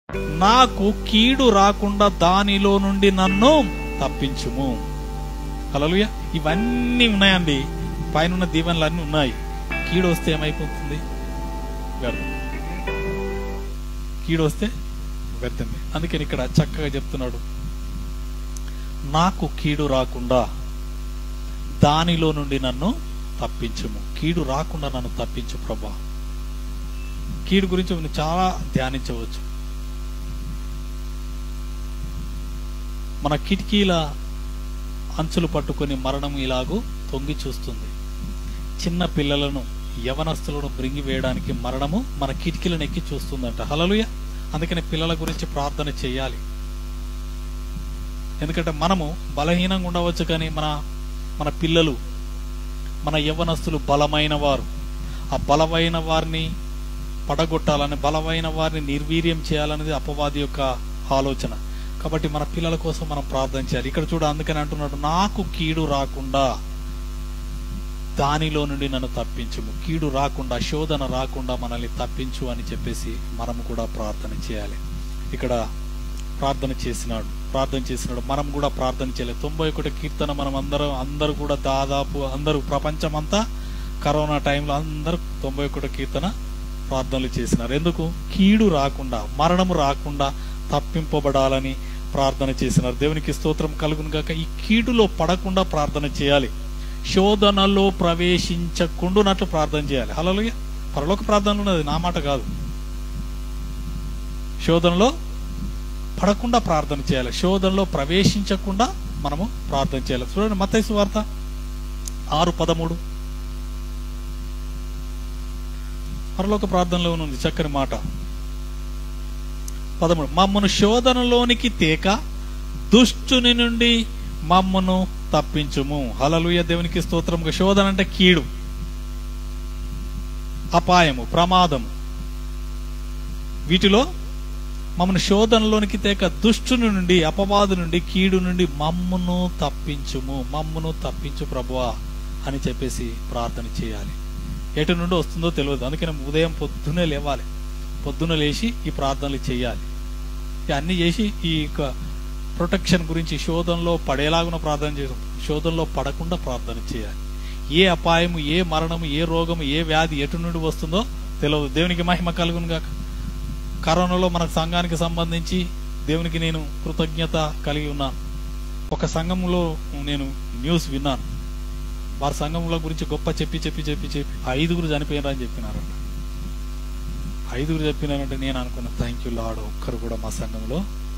నాకు కీడు రాకుండా దానిలో నుండి నన్ను తప్పించుము హల్లెలూయా ఇవన్నీ ఉన్నాయండి పైన దీవెనలు అన్నీ ఉన్నాయి కీడు వస్తే ఏమైపోతుంది వ్యర్థం కీడు వస్తే వ్యర్థమే అందుకని ఇక్కడ చక్కగా చెప్తున్నాడు నాకు కీడు రాకుండా దానిలో నుండి నన్ను తప్పించుము కీడు రాకుండా నన్ను తప్పించు ప్రభా కీడు గురించి మనం చాలా ధ్యానించవచ్చు మన కిటికీల అంచులు పట్టుకొని మరణం ఇలాగూ తొంగి చూస్తుంది చిన్న పిల్లలను యవనస్తులను బ్రింగి వేయడానికి మరణము మన కిటికీలను ఎక్కి చూస్తుందంట హలలుయ అందుకని పిల్లల గురించి ప్రార్థన చేయాలి ఎందుకంటే మనము బలహీనంగా ఉండవచ్చు కానీ మన మన పిల్లలు మన యవ్వనస్తులు బలమైన వారు ఆ బలమైన వారిని పడగొట్టాలని బలమైన వారిని నిర్వీర్యం చేయాలనేది అపవాది యొక్క ఆలోచన కాబట్టి మన పిల్లల కోసం మనం ప్రార్థన చేయాలి ఇక్కడ చూడ అందుకని అంటున్నాడు నాకు కీడు రాకుండా దానిలో నుండి నన్ను తప్పించుము కీడు రాకుండా శోధన రాకుండా మనల్ని తప్పించు అని చెప్పేసి మనము కూడా ప్రార్థన చేయాలి ఇక్కడ ప్రార్థన చేసినాడు ప్రార్థన చేసినాడు మనం కూడా ప్రార్థన చేయాలి తొంభై ఒకటి కీర్తన మనం అందరం అందరూ కూడా దాదాపు అందరూ ప్రపంచమంతా కరోనా టైంలో అందరూ తొంభై ఒకటి కీర్తన ప్రార్థనలు చేసినారు ఎందుకు కీడు రాకుండా మరణము రాకుండా తప్పింపబడాలని ప్రార్థన చేసినారు దేవునికి స్తోత్రం కలుగును గాక ఈ కీడులో పడకుండా ప్రార్థన చేయాలి శోధనలో ప్రవేశించకుండునట్లు ప్రార్థన చేయాలి హలోయ పరలోక ప్రార్థన ఉన్నది నా మాట కాదు శోధనలో పడకుండా ప్రార్థన చేయాలి శోధనలో ప్రవేశించకుండా మనము ప్రార్థన చేయాలి చూడండి మత్తైసు వార్త ఆరు పదమూడు పరలోక ప్రార్థనలో ఉంది చక్కని మాట పదమూడు మమ్మను శోధనలోనికి తేక దుష్టుని నుండి మమ్మను తప్పించుము హలలుయ దేవునికి స్తోత్రముగా శోధన అంటే కీడు అపాయము ప్రమాదము వీటిలో మమ్మను శోధనలోనికి తేక దుష్టుని నుండి అపవాదు నుండి కీడు నుండి మమ్మును తప్పించుము మమ్మును తప్పించు ప్రభువా అని చెప్పేసి ప్రార్థన చేయాలి ఎటు నుండి వస్తుందో తెలియదు అందుకని ఉదయం పొద్దునే లేవాలి పొద్దున లేచి ఈ ప్రార్థనలు చేయాలి అన్ని చేసి ఈ యొక్క ప్రొటెక్షన్ గురించి శోధనలో పడేలాగున ప్రార్థన చేసాం శోధనలో పడకుండా ప్రార్థన చేయాలి ఏ అపాయము ఏ మరణము ఏ రోగము ఏ వ్యాధి ఎటు నుండి వస్తుందో తెలియదు దేవునికి మహిమ కలుగును గాక కరోనాలో మన సంఘానికి సంబంధించి దేవునికి నేను కృతజ్ఞత కలిగి ఉన్నాను ఒక సంఘంలో నేను న్యూస్ విన్నాను వారి సంఘంలో గురించి గొప్ప చెప్పి చెప్పి చెప్పి చెప్పి ఐదుగురు చనిపోయినారని చెప్పినారంట ఐదుగురు చెప్పినారంటే నేను అనుకున్న థ్యాంక్ యూ లాడ్ ఒక్కరు కూడా మా సంఘంలో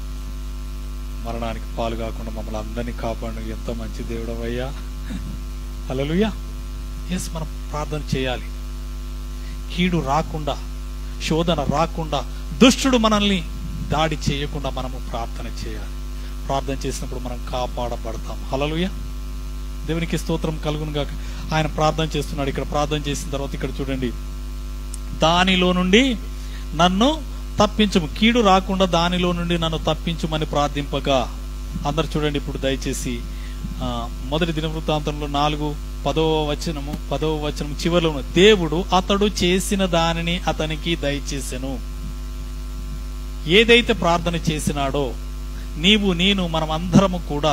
మరణానికి పాలు కాకుండా మమ్మల్ని అందరినీ కాపాడు ఎంత మంచి దేవుడవయ్యా అలలుయా ఎస్ మనం ప్రార్థన చేయాలి కీడు రాకుండా శోధన రాకుండా దుష్టుడు మనల్ని దాడి చేయకుండా మనము ప్రార్థన చేయాలి ప్రార్థన చేసినప్పుడు మనం కాపాడబడతాం హలలుయ దేవునికి స్తోత్రం కలుగును గాక ఆయన ప్రార్థన చేస్తున్నాడు ఇక్కడ ప్రార్థన చేసిన తర్వాత ఇక్కడ చూడండి దానిలో నుండి నన్ను తప్పించము కీడు రాకుండా దానిలో నుండి నన్ను తప్పించుమని ప్రార్థింపగా అందరు చూడండి ఇప్పుడు దయచేసి ఆ, మొదటి దినవృత్తాంతంలో నాలుగు పదవ వచనము పదవ వచనం చివరిలో ఉన్న దేవుడు అతడు చేసిన దానిని అతనికి దయచేసెను ఏదైతే ప్రార్థన చేసినాడో నీవు నేను మనం అందరము కూడా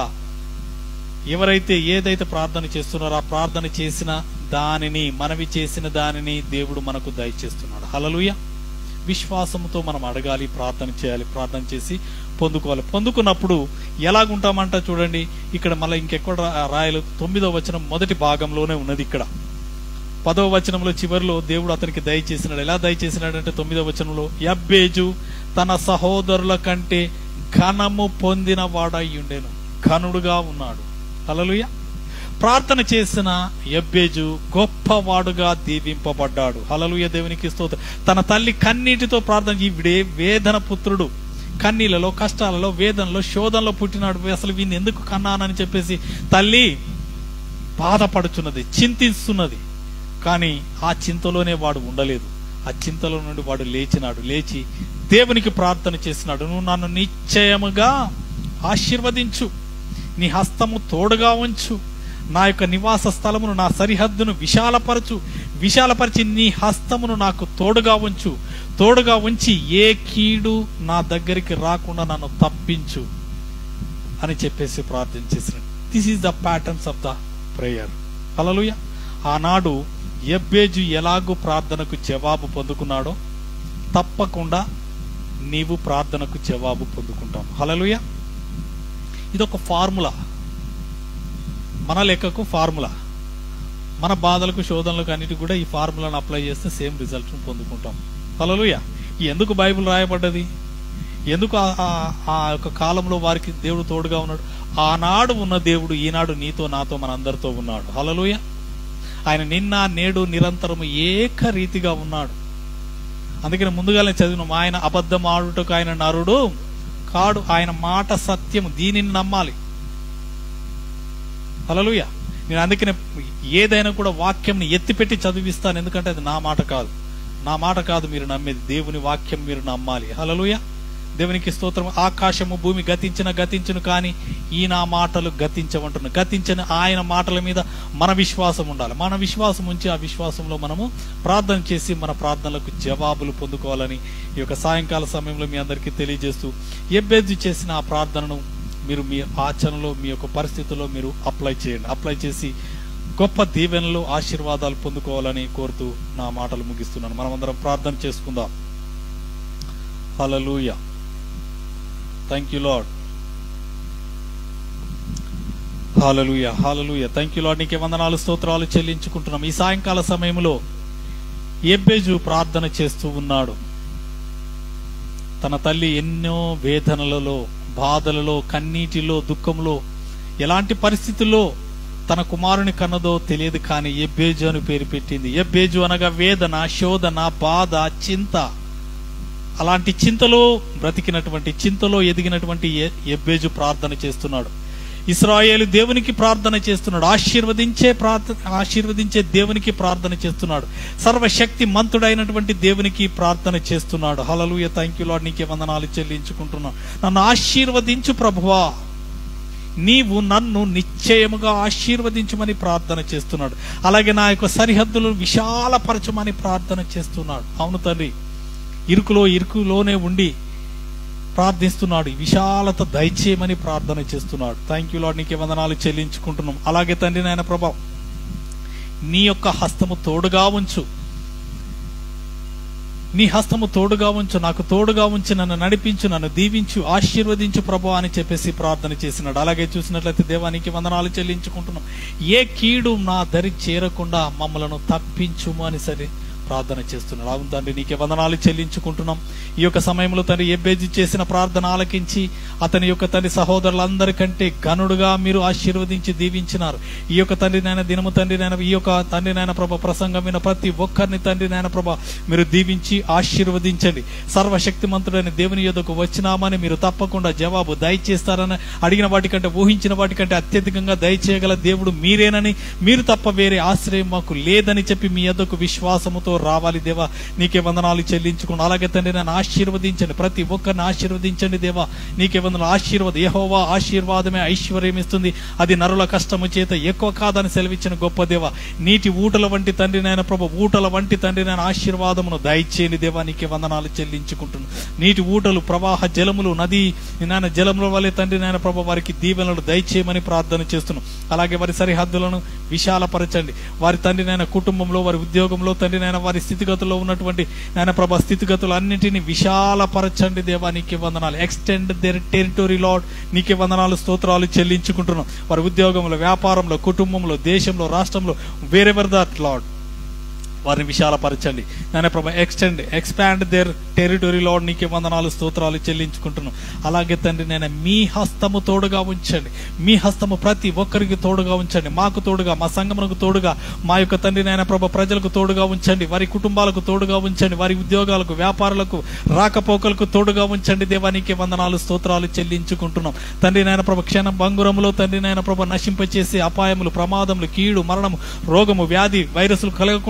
ఎవరైతే ఏదైతే ప్రార్థన చేస్తున్నారో ఆ ప్రార్థన చేసిన దానిని మనవి చేసిన దానిని దేవుడు మనకు దయచేస్తున్నాడు హలలుయ విశ్వాసంతో మనం అడగాలి ప్రార్థన చేయాలి ప్రార్థన చేసి పొందుకోవాలి పొందుకున్నప్పుడు ఎలాగుంటామంట చూడండి ఇక్కడ మళ్ళీ ఇంకెక్కడ రా- రాయలు తొమ్మిదో వచనం మొదటి భాగంలోనే ఉన్నది ఇక్కడ పదవ వచనంలో చివరిలో దేవుడు అతనికి దయచేసినాడు ఎలా దయచేసినాడంటే తొమ్మిదో వచనంలో యబ్బేజు తన సహోదరుల కంటే ఘనము పొందిన వాడయ్యుండెను ఘనుడుగా ఉన్నాడు హల్లెలూయా ప్రార్థన చేసిన యబ్బేజు గొప్పవాడుగా దీవింపబడ్డాడు హలలుయ దేవునికి స్తోత్రం తన తల్లి కన్నీటితో ప్రార్థన చేసి, వీడే వేదన పుత్రుడు కన్నీళ్ళలో కష్టాలలో వేదనలో శోధనలో పుట్టినాడు అసలు వీడిని ఎందుకు కన్నానని చెప్పేసి తల్లి బాధపడుచున్నది చింతిస్తున్నది కానీ ఆ చింతలోనే వాడు ఉండలేదు ఆ చింతలో నుండి వాడు లేచినాడు లేచి దేవునికి ప్రార్థన చేసినాడు నువ్వు నన్ను నిశ్చయముగా ఆశీర్వదించు నీ హస్తము తోడుగా ఉంచు నా యొక్క నివాస స్థలమును నా సరిహద్దును విశాలపరచు విశాలపరిచి నీ హస్తమును నాకు తోడుగా ఉంచు తోడుగా ఉంచి ఏ కీడు నా దగ్గరికి రాకుండా నన్ను తప్పించు అని చెప్పేసి ప్రార్థన చేసిన this is the patterns of the prayer hallelujah ఆనాడు ఎబ్బేజు ఎలాగూ ప్రార్థనకు జవాబు పొందుకున్నాడో తప్పకుండా నీవు ప్రార్థనకు జవాబు పొందుకుంటాం హలలుయ ఇదొక ఫార్ములా మన లెక్కకు ఫార్ములా మన బాధలకు శోధనలకు అన్నిటి కూడా ఈ ఫార్ములాను అప్లై చేస్తే సేమ్ రిజల్ట్ పొందుకుంటాం హలలుయ ఎందుకు బైబిల్ రాయబడ్డది ఎందుకు ఆ- ఆ- ఆ యొక్క కాలంలో వారికి దేవుడు తోడుగా ఉన్నాడు ఆనాడు ఉన్న దేవుడు ఈనాడు నీతో నాతో మనందరితో ఉన్నాడు హలలుయ ఆయన నిన్న నేడు నిరంతరము ఏకరీతిగా ఉన్నాడు అందుకని ముందుగానే చదివిన ఆయన అబద్ధం ఆడుటకు ఆయన నరుడు కాడు ఆయన మాట సత్యము దీనిని నమ్మాలి హలలుయ నేను అందుకనే ఏదైనా కూడా వాక్యంని ఎత్తిపెట్టి చదివిస్తాను ఎందుకంటే అది నా మాట కాదు నా మాట కాదు మీరు నమ్మేది దేవుని వాక్యం మీరు నమ్మాలి హలలుయ దేవునికి స్తోత్రం ఆకాశము భూమి గతించిన గతించును కానీ ఈ నా మాటలు గతించమంటున్న గతించిన ఆయన మాటల మీద మన విశ్వాసం ఉండాలి మన విశ్వాసం ఉంచి ఆ విశ్వాసంలో మనము ప్రార్థన చేసి మన ప్రార్థనలకు జవాబులు పొందుకోవాలని ఈ యొక్క సాయంకాల సమయంలో మీ అందరికీ తెలియజేస్తూ ఎబ్బెద్దు చేసిన ఆ ప్రార్థనను మీరు మీ ఆచరణలో మీ యొక్క పరిస్థితుల్లో మీరు అప్లై చేయండి అప్లై చేసి గొప్ప దీవెనలు ఆశీర్వాదాలు పొందుకోవాలని కోరుతూ నా మాటలు ముగిస్తున్నాను మనమందరం ప్రార్థన చేసుకుందాం hallelujah thank you Lord hallelujah hallelujah thank you Lord నీకే వందనాలు స్తోత్రాలు చెల్లించుకుంటున్నాం ఈ సాయంకాల సమయంలో ఎబ్బేజు ప్రార్థన చేస్తూ ఉన్నాడు తన తల్లి ఎన్నో వేదనలలో బాధలలో కన్నీటిలో దుఃఖంలో ఎలాంటి పరిస్థితుల్లో తన కుమారుని కన్నదో తెలియదు కానీ ఎబ్బేజు అని పేరు పెట్టింది ఎబ్బేజు అనగా వేదన శోధన బాధ చింత అలాంటి చింతలో బ్రతికినటువంటి చింతలో ఎదిగినటువంటి ఎ- ఎబ్బేజు ప్రార్థన చేస్తున్నాడు ఇస్రాయేలు దేవునికి ప్రార్థన చేస్తున్నాడు ఆశీర్వదించే ప్రార్థన ఆశీర్వదించే దేవునికి ప్రార్థన చేస్తున్నాడు సర్వశక్తి మంతుడైనటువంటి దేవునికి ప్రార్థన చేస్తున్నాడు హలలుయ థ్యాంక్ యూ లాడ్ నీకే వందనాలు చెల్లించుకుంటున్నాను నన్ను ఆశీర్వదించు ప్రభువా నీవు నన్ను నిశ్చయముగా ఆశీర్వదించమని ప్రార్థన చేస్తున్నాడు అలాగే నా యొక్క సరిహద్దులు విశాలపరచమని ప్రార్థన చేస్తున్నాడు అవును తండ్రి ఇరుకులో ఇరుకులోనే ఉండి ప్రార్థిస్తున్నాడు విశాలత దయచేయమని ప్రార్థన చేస్తున్నాడు థ్యాంక్ యూ లాడ్ నీకే వందనాలు చెల్లించుకుంటున్నాం అలాగే తండ్రి నాయన ప్రభా నీ యొక్క హస్తము తోడుగా ఉంచు నీ హస్తము తోడుగా ఉంచు నాకు తోడుగా ఉంచి నన్ను నడిపించు నన్ను దీవించు ఆశీర్వదించు ప్రభు అని చెప్పేసి ప్రార్థన చేసినాడు అలాగే చూసినట్లయితే దేవానికి వందనాలు చెల్లించుకుంటున్నాం ఏ కీడు నా దరి చేరకుండా మమ్మలను తప్పించుము అని సరే ప్రార్థన చేస్తున్నాడు అవును తండ్రి నీకే వందనాలు చెల్లించుకుంటున్నాం ఈ యొక్క సమయంలో తండ్రి ఎబ్బేజి చేసిన ప్రార్థన ఆలకించి అతని యొక్క తండ్రి సహోదరులందరికంటే గనుడుగా మీరు ఆశీర్వదించి దీవించినారు ఈ యొక్క తండ్రి నాయన దినము తండ్రి నాయన ఈ యొక్క తండ్రి నాయన ప్రభ ప్రసంగం విన ప్రతి ఒక్కరిని తండ్రి నాయన ప్రభ మీరు దీవించి ఆశీర్వదించండి సర్వశక్తిమంతుడైన దేవుని యొద్దకు వచ్చినామని మీరు తప్పకుండా జవాబు దయచేస్తారని అడిగిన వాటికంటే ఊహించిన వాటికంటే అత్యధికంగా దయచేయగల దేవుడు మీరేనని మీరు తప్ప వేరే ఆశ్రయం మాకు లేదని చెప్పి మీ యొద్దకు విశ్వాసముతో రావాలి దేవా నీకే వందనాలు చెల్లించుకుని అలాగే తండ్రి నన్ను ఆశీర్వదించండి ప్రతి ఒక్కరిని ఆశీర్వదించండి దేవా నీకే వందనాలు ఆశీర్వాద యెహోవా ఆశీర్వాదమే ఐశ్వర్యం ఇస్తుంది అది నరుల కష్టము చేత ఎక్కువ కాదని సెలవిచ్చిన గొప్ప దేవ నీటి ఊటల వంటి తండ్రి నాయన ప్రభ ఊటల వంటి తండ్రి నాయన ఆశీర్వాదమును దయచేయని దేవా నీకే వందనాలు చెల్లించుకుంటున్నాను నీటి ఊటలు ప్రవాహ జలములు నది నాయన జలముల వల్లే తండ్రి నాయన ప్రభ వారికి దీవెనలు దయచేయమని ప్రార్థన చేస్తున్నాం అలాగే వారి సరిహద్దులను విశాలపరచండి వారి తండ్రి నాయన కుటుంబంలో వారి ఉద్యోగంలో తండ్రి నాయన వారి స్థితిగతుల్లో ఉన్నటువంటి నాయన ప్రభ స్థితిగతులు అన్నింటినీ విశాలపరచండి దేవా నీకే వందనాలు ఎక్స్టెండ్ దేర్ టెరిటరీ లాడ్ నీకే వందనాలు స్తోత్రాలు చెల్లించుకుంటున్నాం వారి ఉద్యోగంలో వ్యాపారంలో కుటుంబంలో దేశంలో రాష్ట్రంలో వేరెవర్ దట్ లాడ్ వారిని విశాలపరచండి నాయన ప్రభ extend expand their territory Lord నీకే వందనాలు స్తోత్రాలు చెల్లించుకుంటున్నాం అలాగే తండ్రి నేను మీ హస్తము తోడుగా ఉంచండి మీ హస్తము ప్రతి ఒక్కరికి తోడుగా ఉంచండి మాకు తోడుగా మా సంఘమునకు తోడుగా మా యొక్క తండ్రి నాయన ప్రభ ప్రజలకు తోడుగా ఉంచండి వారి కుటుంబాలకు తోడుగా ఉంచండి వారి ఉద్యోగాలకు వ్యాపారులకు రాకపోకలకు తోడుగా ఉంచండి దేవానికి వందనాలు స్తోత్రాలు చెల్లించుకుంటున్నాం తండ్రి నాయన ప్రభ క్షణ భంగురములో తండ్రి నాయన ప్రభ నశింపచేసే అపాయములు ప్రమాదములు కీడు మరణము రోగము వ్యాధి వైరస్లు కలగకుండా తండ్రి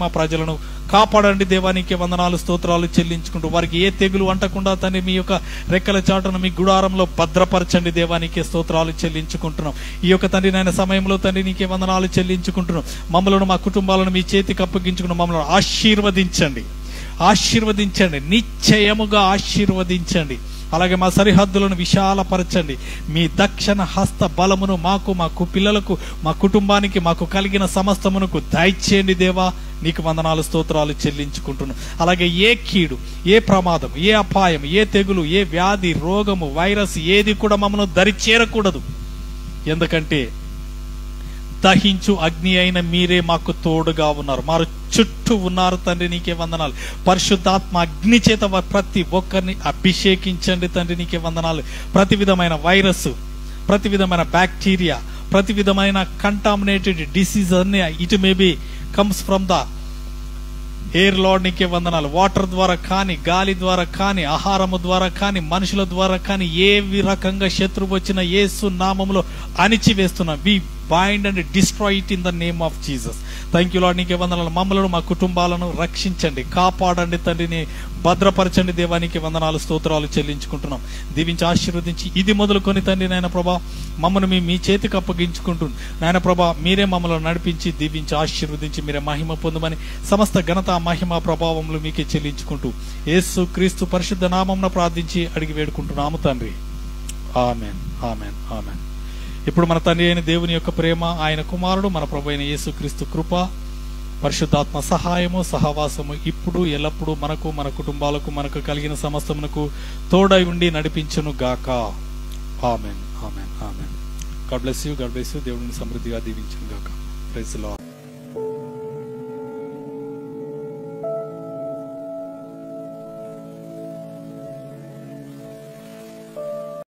మా ప్రజలను కాపాడండి దేవానికి వందనాలు స్తోత్రాలు చెల్లించుకుంటూ వారికి ఏ తెగులు అంటకుండా తండ్రి మీ యొక్క రెక్కల చాటును మీ గుడారంలో భద్రపరచండి దేవానికి స్తోత్రాలు చెల్లించుకుంటున్నాం ఈ యొక్క తండ్రి నాయన సమయంలో తండ్రి నీకే వందనాలు చెల్లించుకుంటున్నాం మమ్మలను మా కుటుంబాలను మీ చేతికి అప్పగించుకుని మమ్మల్ని ఆశీర్వదించండి ఆశీర్వదించండి నిశ్చయముగా ఆశీర్వదించండి అలాగే మా సరిహద్దులను విశాలపరచండి మీ దక్షిణ హస్త బలమును మాకు మాకు పిల్లలకు మా కుటుంబానికి మాకు కలిగిన సమస్తమునకు దయచేయండి దేవా నీకు వందనాలు స్తోత్రాలు చెల్లించుకుంటున్నాం అలాగే ఏ కీడు ఏ ప్రమాదం ఏ అపాయం ఏ తెగులు ఏ వ్యాధి రోగము వైరస్ ఏది కూడా మమ్మల్ని దరి చేరకూడదు ఎందుకంటే దహించు అగ్ని అయిన మీరే మాకు తోడుగా ఉన్నారు మారు చుట్టూ ఉన్నారు తండ్రి నీకే వందనాలు పరిశుద్ధాత్మ అగ్ని చేత వ- ప్రతి ఒక్కరిని అభిషేకించండి తండ్రి నీకే వందనాలు ప్రతి విధమైన వైరస్ ప్రతి విధమైన బ్యాక్టీరియా ప్రతి విధమైన కంటామినేటెడ్ డిసీజ్ అన్ని it maybe comes from the air Lord నీకే వందనాలు వాటర్ ద్వారా కానీ గాలి ద్వారా కానీ ఆహారము ద్వారా కానీ మనుషుల ద్వారా కానీ ఏ వి- రకంగా శత్రువు వచ్చిన యేసు నామములో అణిచివేస్తున్నా we bind and destroy it in the name of Jesus thank you Lord నీకే వందనాలు మమ్మలను మా కుటుంబాలను రక్షించండి కాపాడండి తండ్రిని భద్రపరచండి దేవానికి వందనాలు స్తోత్రాలు చెల్లించుకుంటున్నాం దీవించి ఆశీర్వదించి ఇది మొదలుకొని తండ్రి నాయన ప్రభా మమ్మల్ని మీ మీ చేతికి అప్పగించుకుంటూ నాయన ప్రభా మీరే మమ్మల్ని నడిపించి దీవించి ఆశీర్వదించి మీరే మహిమ పొందమని సమస్త ఘనత మహిమ ప్రభావములు మీకే చెల్లించుకుంటూ యేసు క్రీస్తు పరిశుద్ధ నామంన ప్రార్థించి అడిగి వేడుకుంటున్నాము తండ్రి ఆమెన్ ఆమెన్ ఆమెన్ ఇప్పుడు మన తండ్రి అయిన దేవుని యొక్క ప్రేమ ఆయన కుమారుడు మన ప్రభు అయిన యేసుక్రీస్తు కృప పరిశుద్ధాత్మ సహాయము సహవాసము ఇప్పుడు ఎల్లప్పుడూ మనకు మన కుటుంబాలకు మనకు కలిగిన సమస్తమునకు తోడై ఉండి నడిపించును గాక amen amen amen God bless you God bless you దేవుడిని సమృద్ధిగా దీవించును గాక ప్రైజ్ లార్డ్